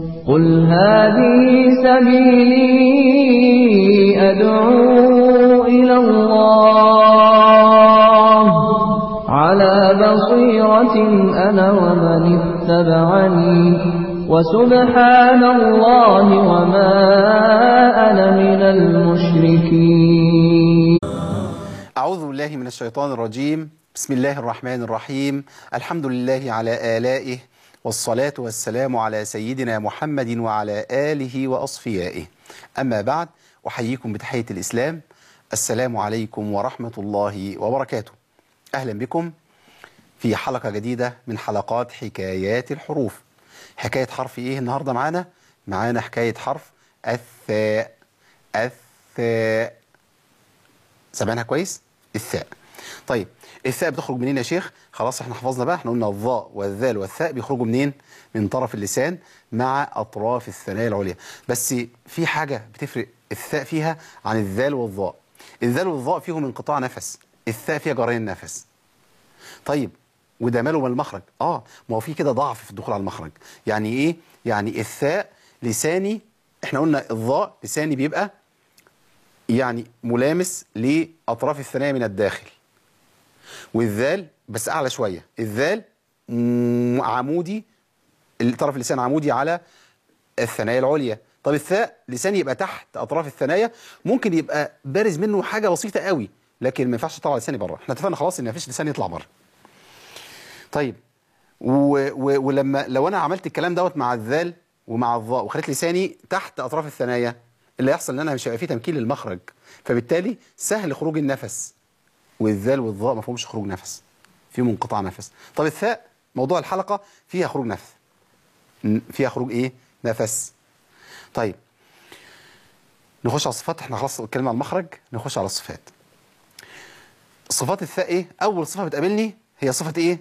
قل هذه سبيلي أدعو إلى الله على بصيرة أنا ومن اتبعني وسبحان الله وما أنا من المشركين أعوذ بالله من الشيطان الرجيم بسم الله الرحمن الرحيم الحمد لله على آلائه والصلاة والسلام على سيدنا محمد وعلى آله وأصفيائه أما بعد أحييكم بتحية الإسلام السلام عليكم ورحمة الله وبركاته أهلا بكم في حلقة جديدة من حلقات حكايات الحروف حكاية حرف إيه النهاردة معانا؟ معانا حكاية حرف الثاء الثاء سامعينها كويس؟ الثاء طيب الثاء بتخرج منين يا شيخ؟ خلاص احنا حفظنا بقى احنا قلنا الظاء والذال والثاء بيخرجوا منين؟ من طرف اللسان مع أطراف الثنايا العليا بس في حاجة بتفرق الثاء فيها عن الذال والظاء الذال والظاء فيهم انقطاع نفس الثاء فيها جريان نفس طيب وده ماله من المخرج اه ما هو في كده ضعف في الدخول على المخرج يعني ايه يعني الثاء لساني احنا قلنا الظاء لساني بيبقى يعني ملامس لاطراف الثنايا من الداخل والذال بس اعلى شويه الذال م- عمودي طرف اللسان عمودي على الثنايا العليا طب الثاء لساني يبقى تحت اطراف الثنايا ممكن يبقى بارز منه حاجه بسيطه قوي لكن ما ينفعش تطلع لساني بره احنا اتفقنا خلاص ان مفيش لسان يطلع بره طيب و و ولما لو انا عملت الكلام دوت مع الذال ومع الظاء وخليت لساني تحت اطراف الثنايا اللي هيحصل ان انا مش هيبقى فيه تمكين للمخرج فبالتالي سهل خروج النفس والذال والظاء ما فيهمش خروج نفس فيهم انقطاع نفس طب الثاء موضوع الحلقه فيها خروج نفس ن- فيها خروج ايه نفس طيب نخش على الصفات احنا خلاص اتكلمنا عن المخرج نخش على الصفات صفات الثاء ايه اول صفه بتقابلني هي صفه ايه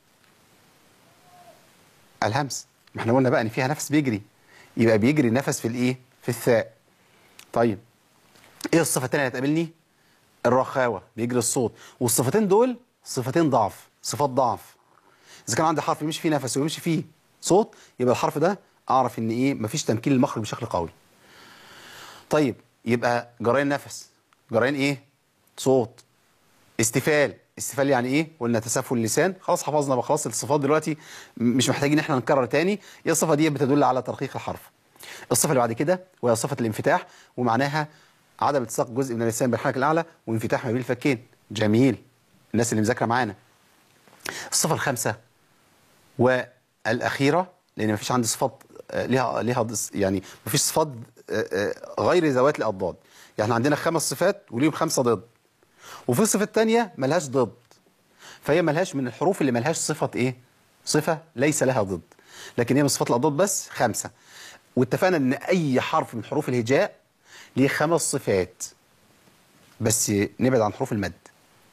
الهمس ما احنا قلنا بقى ان فيها نفس بيجري يبقى بيجري نفس في الايه في الثاء طيب ايه الصفه الثانيه اللي هتقابلني الرخاوه بيجري الصوت والصفتين دول صفتين ضعف صفات ضعف اذا كان عندي حرف يمشي فيه نفس ويمشي فيه صوت يبقى الحرف ده اعرف ان ايه مفيش تمكين للمخرج بشكل قوي طيب يبقى جريان نفس جريان ايه صوت استفال استفال يعني ايه قلنا تسفل اللسان خلاص حفظنا بقى خلاص الصفات دلوقتي م- مش محتاجين احنا نكرر تاني هي الصفه دي بتدل على ترقيق الحرف الصفه اللي بعد كده وهي صفه الانفتاح ومعناها عدم التصاق جزء من اللسان بالحنك الاعلى وانفتاح ما بين الفكين جميل الناس اللي مذاكره معانا الصفه الخامسه والاخيره لان مفيش عندي صفات آه، ليها ليها ضس- يعني مفيش صفات آه، آه، غير ذوات الاضداد يعني احنا عندنا خمس صفات وليهم خمسه ضد وفي صفه تانية ملهاش ضد فهي ملهاش من الحروف اللي ملهاش صفه ايه صفه ليس لها ضد لكن هي من صفات الاضداد بس خمسه واتفقنا ان اي حرف من حروف الهجاء ليه خمس صفات بس نبعد عن حروف المد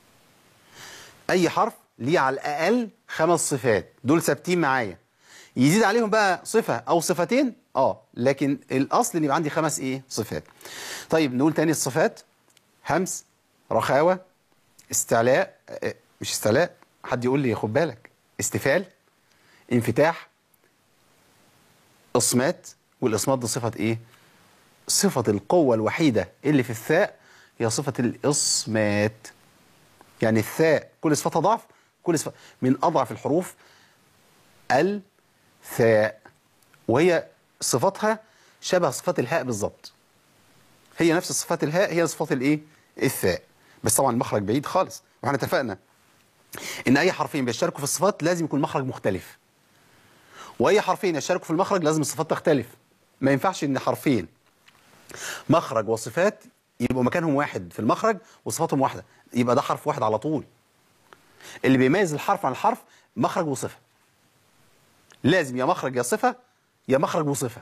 اي حرف ليه على الاقل خمس صفات دول ثابتين معايا يزيد عليهم بقى صفه او صفتين اه لكن الاصل ان يبقى عندي خمس ايه صفات طيب نقول تاني الصفات همس رخاوه استعلاء آه، مش استعلاء حد يقول لي خد بالك استفال انفتاح اصمات والاصمات دي صفه ايه صفه القوه الوحيده اللي في الثاء هي صفه الاصمات يعني الثاء كل صفتها ضعف كل صفة من أضعف الحروف الثاء وهي صفاتها شبه صفات الهاء بالظبط هي نفس صفات الهاء هي صفات الايه الثاء بس طبعا المخرج بعيد خالص واحنا اتفقنا ان اي حرفين بيشتركوا في الصفات لازم يكون المخرج مختلف واي حرفين يشتركوا في المخرج لازم الصفات تختلف ما ينفعش ان حرفين مخرج وصفات يبقوا مكانهم واحد في المخرج وصفاتهم واحده يبقى ده حرف واحد على طول اللي بيميز الحرف عن الحرف مخرج وصفه لازم يا مخرج يا صفه يا مخرج وصفه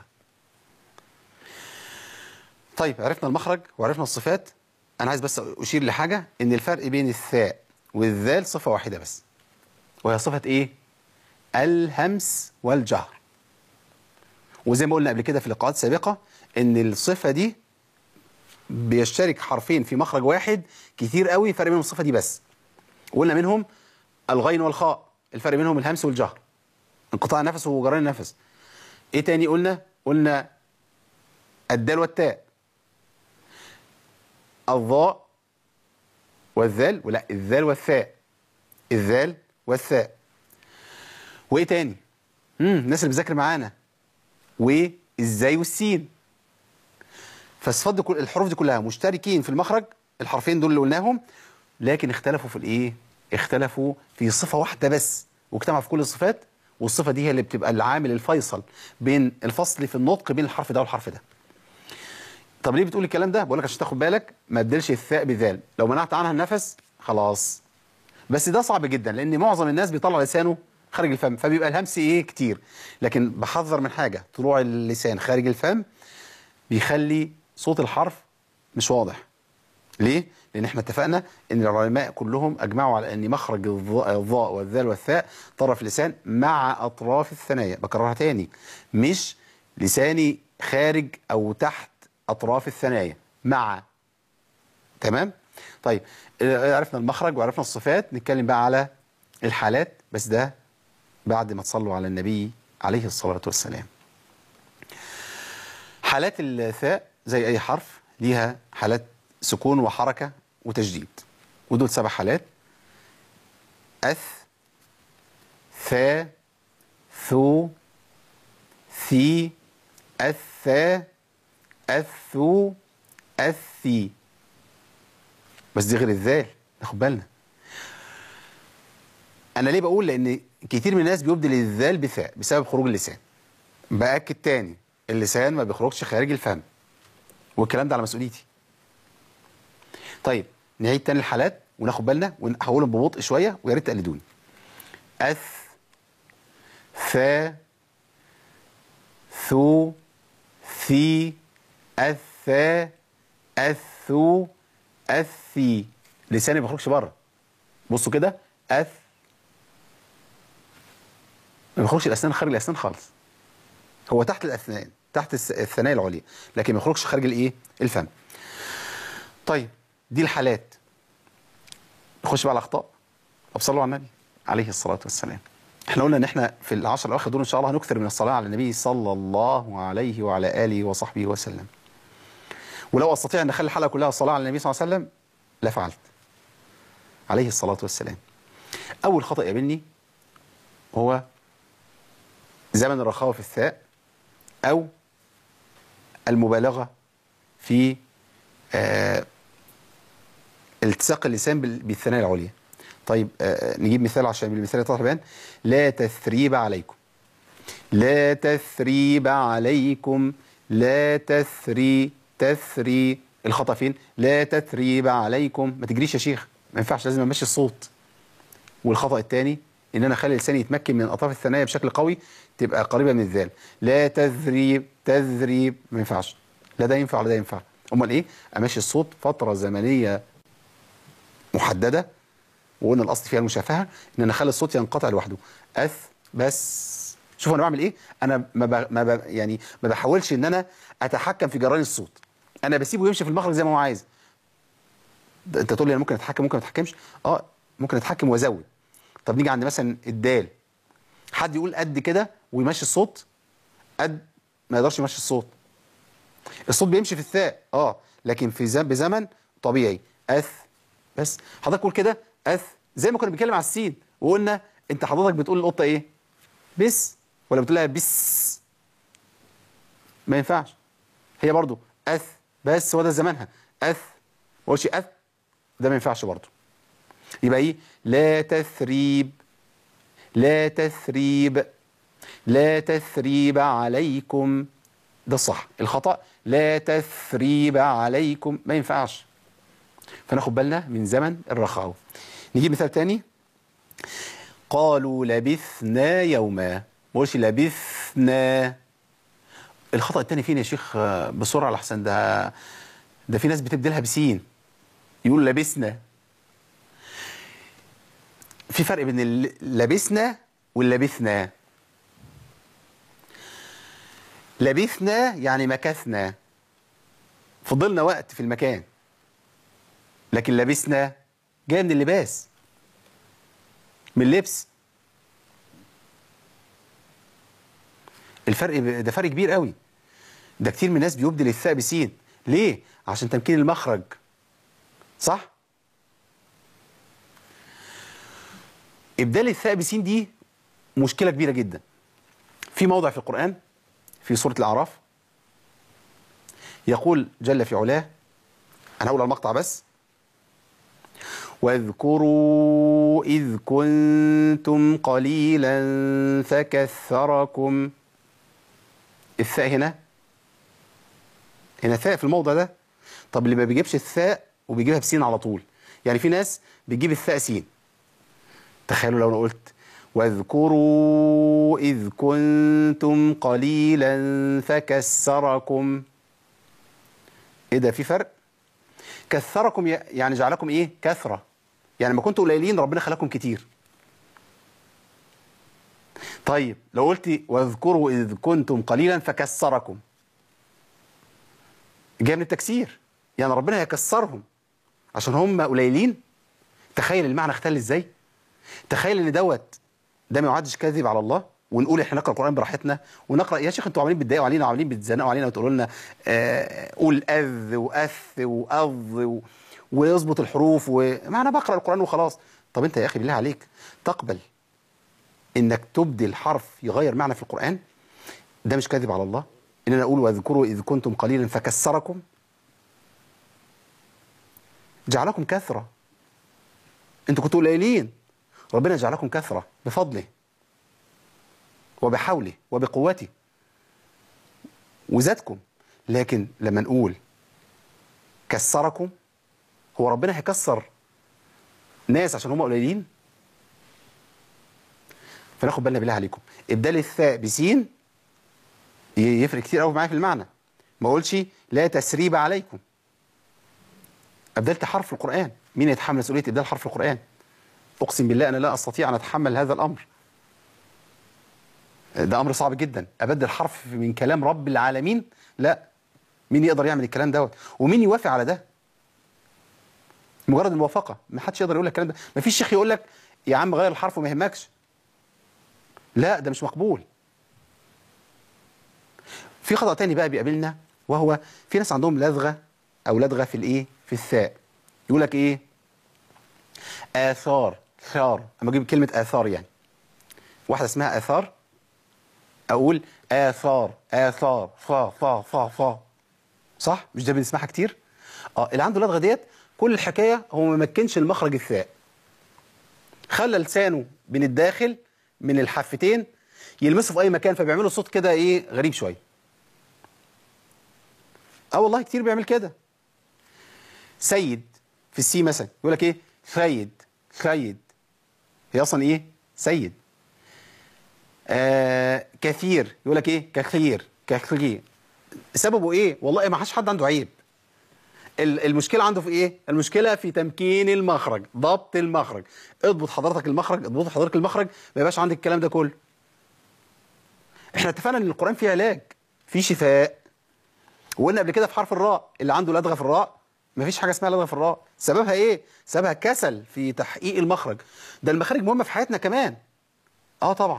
طيب عرفنا المخرج وعرفنا الصفات انا عايز بس اشير لحاجه ان الفرق بين الثاء والذال صفه واحده بس وهي صفه ايه الهمس والجهر وزي ما قلنا قبل كده في لقاءات سابقه ان الصفه دي بيشترك حرفين في مخرج واحد كتير قوي فرق بينهم الصفه دي بس قلنا منهم الغين والخاء الفرق بينهم الهمس والجهر انقطاع النفس وجريان النفس ايه تاني قلنا قلنا الدال والتاء الضاء والذال ولا الذال والثاء الذال والثاء وايه تاني امم الناس اللي بتذاكر معانا والزاي والسين فالصفات دي كل الحروف دي كلها مشتركين في المخرج الحرفين دول اللي قلناهم لكن اختلفوا في الايه اختلفوا في صفه واحده بس واجتمعوا في كل الصفات والصفه دي هي اللي بتبقى العامل الفيصل بين الفصل في النطق بين الحرف ده والحرف ده طب ليه بتقول الكلام ده بقول لك عشان تاخد بالك ما تديلش الثاء بذال لو منعت عنها النفس خلاص بس ده صعب جدا لان معظم الناس بيطلع لسانه خارج الفم فبيبقى الهمس ايه كتير لكن بحذر من حاجه طلوع اللسان خارج الفم بيخلي صوت الحرف مش واضح ليه؟ لأن احنا اتفقنا أن العلماء كلهم أجمعوا على أن مخرج الضاء الضاء والذال والثاء طرف اللسان مع أطراف الثنايا بكررها تاني مش لساني خارج أو تحت أطراف الثنايا مع تمام؟ طيب آه، عرفنا المخرج وعرفنا الصفات نتكلم بقى على الحالات بس ده بعد ما تصلوا على النبي عليه الصلاة والسلام حالات الثاء زي أي حرف ليها حالات سكون وحركة وتجديد ودول سبع حالات أث ثا ثو ثي أثا أثو أثي بس دي غير الذال ناخد بالنا أنا ليه بقول لأن كتير من الناس بيبدل الذال بثاء بسبب خروج اللسان بأكد تاني اللسان ما بيخرجش خارج الفم والكلام ده على مسؤوليتي طيب نعيد تاني الحالات وناخد بالنا وهقولهم ببطء شويه ويا ريت تقلدوني اث ثا ثو ثي اثا اثو اثي لساني ما بيخرجش بره بصوا كده اث ما بيخرجش الاسنان خارج الاسنان خالص هو تحت الاسنان تحت الس- الثنايا العليا لكن ما يخرجش خارج الايه الفم طيب دي الحالات نخش بقى على الاخطاء طب صلوا على النبي عليه الصلاه والسلام احنا قلنا ان احنا في العشر الاواخر دول ان شاء الله هنكثر من الصلاه على النبي صلى الله عليه وعلى اله وصحبه وسلم ولو استطيع ان اخلي الحلقه كلها الصلاه على النبي صلى الله عليه وسلم لفعلت عليه الصلاه والسلام اول خطا يقابلني هو زمن الرخاوه في الثاء او المبالغه في آه التصاق اللسان بال- بالثنايا العليا طيب آه نجيب مثال عشان بالمثال يتضح بيان لا تثريب عليكم لا تثريب عليكم لا تثري تثري الخطأ فين لا تثريب عليكم ما تجريش يا شيخ ما ينفعش لازم امشي الصوت والخطأ الثاني ان انا اخلي لساني يتمكن من اطراف الثنايا بشكل قوي تبقى قريبه من الذال لا تذريب تذريب ما ينفعش لا ده ينفع ولا ده ينفع امال ايه امشي الصوت فتره زمنيه محدده وقلنا الاصل فيها المشافهه ان انا اخلي الصوت ينقطع لوحده اث بس شوف انا بعمل ايه انا ما ب... ما ب... يعني ما بحاولش ان انا اتحكم في جران الصوت انا بسيبه يمشي في المخرج زي ما هو عايز ده انت تقول لي انا ممكن اتحكم ممكن ما اتحكمش اه ممكن اتحكم وازود طب نيجي عند مثلا الدال حد يقول قد كده ويمشي الصوت قد ما يقدرش يمشي الصوت الصوت بيمشي في الثاء اه لكن في زم بزمن طبيعي اث بس حضرتك قول كده اث زي ما كنا بنتكلم على السين وقلنا انت حضرتك بتقول للقطه ايه بس ولا بتقول لها بس ما ينفعش هي برضو اث بس هو ده زمانها اث ما اقولش اث ده ما ينفعش برضو يبقى ايه لا تثريب لا تثريب لا تثريب عليكم ده الصح الخطأ لا تثريب عليكم ما ينفعش فناخد بالنا من زمن الرخاوة نجيب مثال تاني قالوا لبثنا يوما ما قولش لبثنا الخطأ التاني فين يا شيخ آه، بسرعة لحسن ده ده في ناس بتبدلها بسين يقول لبسنا في فرق بين ال- لبسنا واللبثنا لبثنا يعني مكثنا فضلنا وقت في المكان لكن لبسنا جاي من اللباس من اللبس الفرق ب- ده فرق كبير قوي ده كتير من الناس بيبدل الثاء بسين ليه عشان تمكين المخرج صح ابدال الثاء بسين دي مشكله كبيره جدا في موضع في القران في سوره الاعراف يقول جل في علاه انا هقول المقطع بس واذكروا إذ كنتم قليلا فكثركم الثاء هنا هنا ثاء في الموضع ده طب اللي ما بيجيبش الثاء وبيجيبها بسين على طول يعني في ناس بتجيب الثاء سين تخيلوا لو انا قلت واذكروا إذ كنتم قليلا فكسركم ايه ده في فرق كثركم يعني جعلكم ايه كثرة يعني ما كنتوا قليلين ربنا خلاكم كتير طيب لو قلت واذكروا إذ كنتم قليلا فكسركم جاي من التكسير يعني ربنا هيكسرهم عشان هم قليلين تخيل المعنى اختل ازاي تخيل ان دوت ده ما يعدش كذب على الله ونقول احنا نقرا القران براحتنا ونقرا يا شيخ انتوا عاملين بتضايقوا علينا وعاملين بتزنقوا علينا وتقولوا لنا آه قول اذ واث واض و... ويظبط الحروف وما انا بقرا القران وخلاص طب انت يا اخي بالله عليك تقبل انك تبدل حرف يغير معنى في القران ده مش كذب على الله ان انا اقول واذكروا اذ كنتم قليلا فكسركم جعلكم كثره انتوا كنتوا قليلين ربنا جعلكم كثره بفضله وبحوله وبقوته وزادكم لكن لما نقول كسركم هو ربنا هيكسر ناس عشان هم قليلين فناخد بالنا بالله عليكم ابدال الثاء بسين يفرق كتير قوي معايا في المعنى ما اقولش لا تسريب عليكم ابدلت حرف القران مين يتحمل مسؤوليه ابدال حرف القران اقسم بالله انا لا استطيع ان اتحمل هذا الامر ده امر صعب جدا ابدل حرف من كلام رب العالمين لا مين يقدر يعمل الكلام دوت ومين يوافق على ده مجرد الموافقه ما حدش يقدر يقول لك الكلام ده ما فيش شيخ يقول لك يا عم غير الحرف وما يهمكش لا ده مش مقبول في خطا تاني بقى بيقابلنا وهو في ناس عندهم لدغه او لدغه في الايه في الثاء يقول لك ايه اثار ثار اما اجيب كلمه اثار يعني واحده اسمها اثار اقول اثار اثار فا فا فا فا صح مش ده بنسمعها كتير اه اللي عنده لدغه ديت كل الحكايه هو ما مكنش المخرج الثاء خلى لسانه من الداخل من الحفتين يلمسه في اي مكان فبيعملوا صوت كده ايه غريب شويه اه والله كتير بيعمل كده سيد في السي مثلا يقول لك ايه سيد سيد هي اصلا ايه سيد آه كثير يقول لك ايه كثير كثير سببه ايه والله ما حدش حد عنده عيب المشكله عنده في ايه المشكله في تمكين المخرج ضبط المخرج اضبط حضرتك المخرج اضبط حضرتك المخرج ما يبقاش عندك الكلام ده كله احنا اتفقنا ان القران فيه علاج فيه شفاء وقلنا قبل كده في حرف الراء اللي عنده لدغه في الراء ما فيش حاجه اسمها لدغه في الراء سببها ايه سببها كسل في تحقيق المخرج ده المخارج مهمه في حياتنا كمان اه طبعا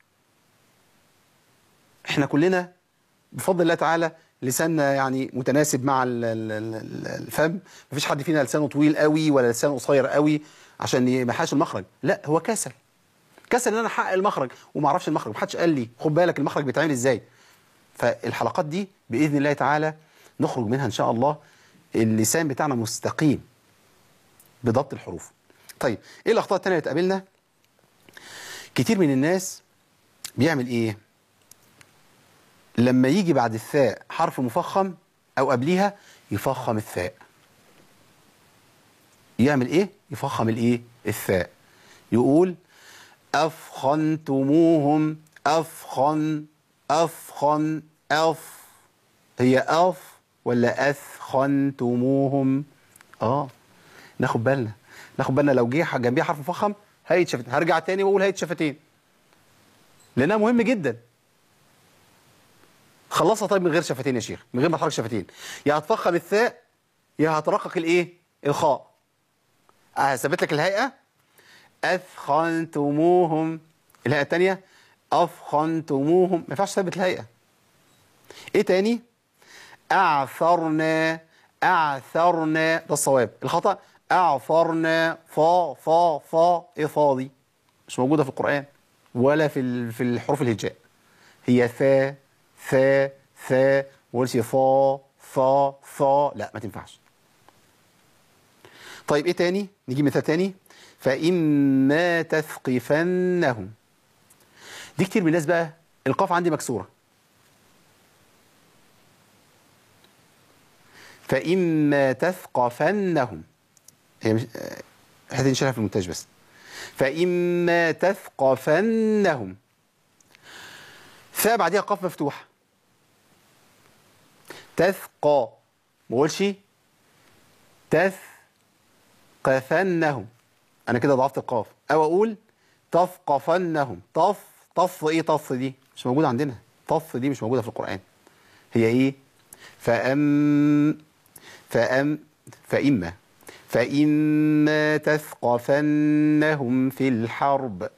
احنا كلنا بفضل الله تعالى لساننا يعني متناسب مع الفم مفيش حد فينا لسانه طويل قوي ولا لسانه قصير قوي عشان ما يحققش المخرج لا هو كسل كسل ان انا احقق المخرج وما اعرفش المخرج محدش قال لي خد بالك المخرج بيتعمل ازاي فالحلقات دي باذن الله تعالى نخرج منها ان شاء الله اللسان بتاعنا مستقيم بضبط الحروف طيب ايه الاخطاء الثانيه اللي تقابلنا كتير من الناس بيعمل ايه لما يجي بعد الثاء حرف مفخم او قبليها يفخم الثاء يعمل ايه يفخم الايه الثاء يقول افخنتموهم افخن افخن اف هي اف ولا اثخنتموهم اه ناخد بالنا ناخد بالنا لو جه جنبيها حرف مفخم هيئه شفتين هرجع تاني واقول هيئه شفتين لانها مهم جدا خلصها طيب من غير شفتين يا شيخ من غير ما تحرك شفتين يا هتفخم الثاء يا هترقق الايه الخاء هثبت لك الهيئه اثخنتموهم الهيئه الثانيه افخنتموهم ما ينفعش تثبت الهيئه ايه تاني أعثرنا أعثرنا ده الصواب الخطأ أعثرنا فا فا فا إيه فا دي مش موجودة في القرآن ولا في ال- في الحروف الهجاء هي ثا ثا ثا وقلش فا فا فا لا ما تنفعش طيب ايه تاني نجيب مثال تاني فإما تثقفنهم دي كتير من الناس بقى القاف عندي مكسورة فإما تثقفنهم هي مش آه، الحته دي نشيلها في المونتاج بس فإما تثقفنهم فاء بعديها قاف مفتوحة تثقى ما اقولش تثقفنهم انا كده ضعفت القاف او اقول تثقفنهم طف طف ايه طف دي مش موجوده عندنا طف دي مش موجوده في القران هي ايه فأم فأم فإما فإما تثقفنهم في الحرب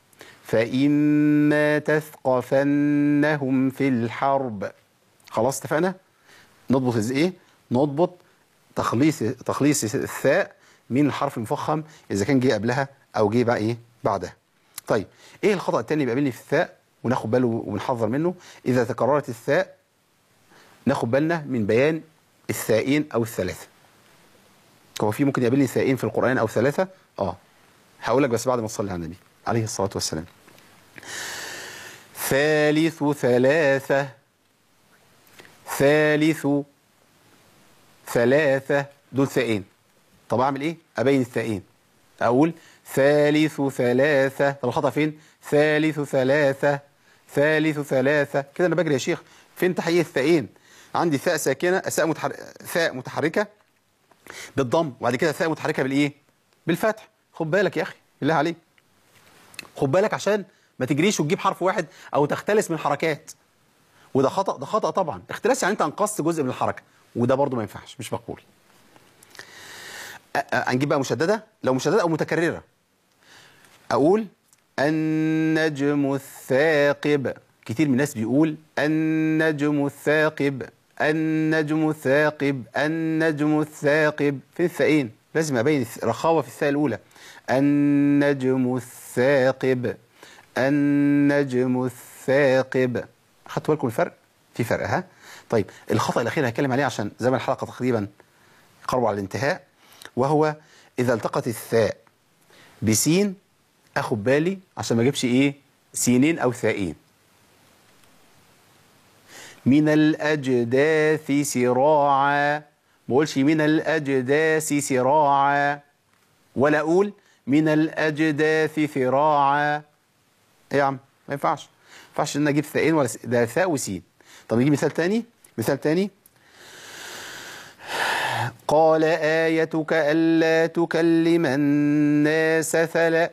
فإما تثقفنهم في الحرب خلاص اتفقنا نضبط ازاي ايه نضبط تخليص تخليص الثاء من الحرف المفخم اذا كان جه قبلها او جه بقى ايه بعدها طيب ايه الخطا الثاني اللي بيقابلني في الثاء وناخد باله ونحذر منه اذا تكررت الثاء ناخد بالنا من بيان الثائين او الثلاثه هو في ممكن يقابلني ثائين في القران او ثلاثه اه هقول لك بس بعد ما تصلي على النبي عليه الصلاه والسلام ثالث ثلاثه ثالث ثلاثة دول ثائين طب أعمل إيه؟ أبين الثائين أقول ثالث ثلاثة طب الخطأ فين؟ ثالث ثلاثة ثالث ثلاثة كده أنا بجري يا شيخ فين تحقيق الثائين؟ عندي ثاء ساكنة ثاء متحر... ثاء متحركة بالضم وبعد كده ثاء متحركة بالإيه؟ بالفتح خد بالك يا أخي بالله عليك خد بالك عشان ما تجريش وتجيب حرف واحد أو تختلس من حركات وده خطأ ده خطأ طبعا اختلاس يعني انت انقصت جزء من الحركة وده برضو ما ينفعش مش مقبول أ- أ- هنجيب بقى مشددة لو مشددة او متكررة اقول النجم الثاقب كتير من الناس بيقول النجم الثاقب النجم الثاقب النجم الثاقب فين الثائين لازم ابين الث- رخاوة في الثاء الاولى النجم الثاقب النجم الثاقب خدتوا بالكم الفرق في فرق ها طيب الخطأ الأخير هتكلم عليه عشان زمن الحلقة تقريبا قربوا على الانتهاء وهو إذا التقت الثاء بسين أخد بالي عشان ما أجيبش إيه سينين أو ثائين من الأجداث سراعا ما أقولش من الأجداث سراعا ولا أقول من الأجداث ذراعا إيه يا عم ما ينفعش ما ينفعش ان أنا اجيب ثائين ولا س... ده ثاء وسين طب نجيب مثال تاني مثال تاني قال آيتك ألا تكلم الناس ثلاث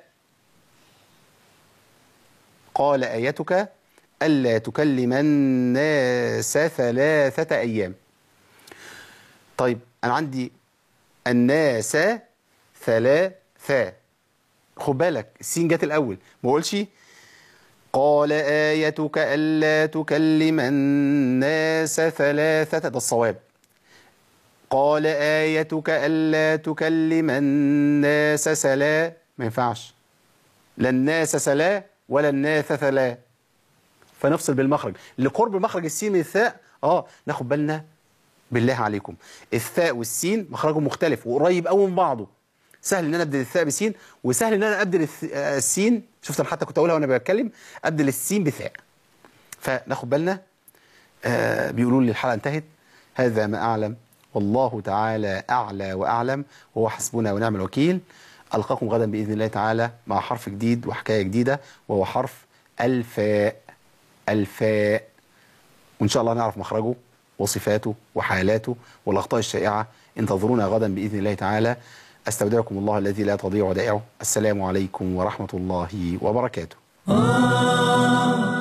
قال آيتك ألا تكلم الناس ثلاثة أيام طيب أنا عندي الناس ثلاثة خد بالك السين جت الأول ما اقولش قال آيتك ألا تكلم الناس ثلاثة ده الصواب قال آيتك ألا تكلم الناس سلا ما ينفعش لا الناس سلا ولا الناس ثلا فنفصل بالمخرج لقرب مخرج السين من الثاء اه ناخد بالنا بالله عليكم الثاء والسين مخرجهم مختلف وقريب قوي من بعضه سهل ان انا ابدل الثاء بسين وسهل ان انا ابدل الث- آه، السين شفت انا حتى كنت اقولها وانا بتكلم ابدل السين بثاء فناخد بالنا آه بيقولوا لي الحلقه انتهت هذا ما اعلم والله تعالى اعلى واعلم وهو حسبنا ونعم الوكيل القاكم غدا باذن الله تعالى مع حرف جديد وحكايه جديده وهو حرف الفاء الفاء وإن شاء الله نعرف مخرجه وصفاته وحالاته والأخطاء الشائعة انتظرونا غدا بإذن الله تعالى أستودعكم الله الذي لا تضيع ودائعه السلام عليكم ورحمة الله وبركاته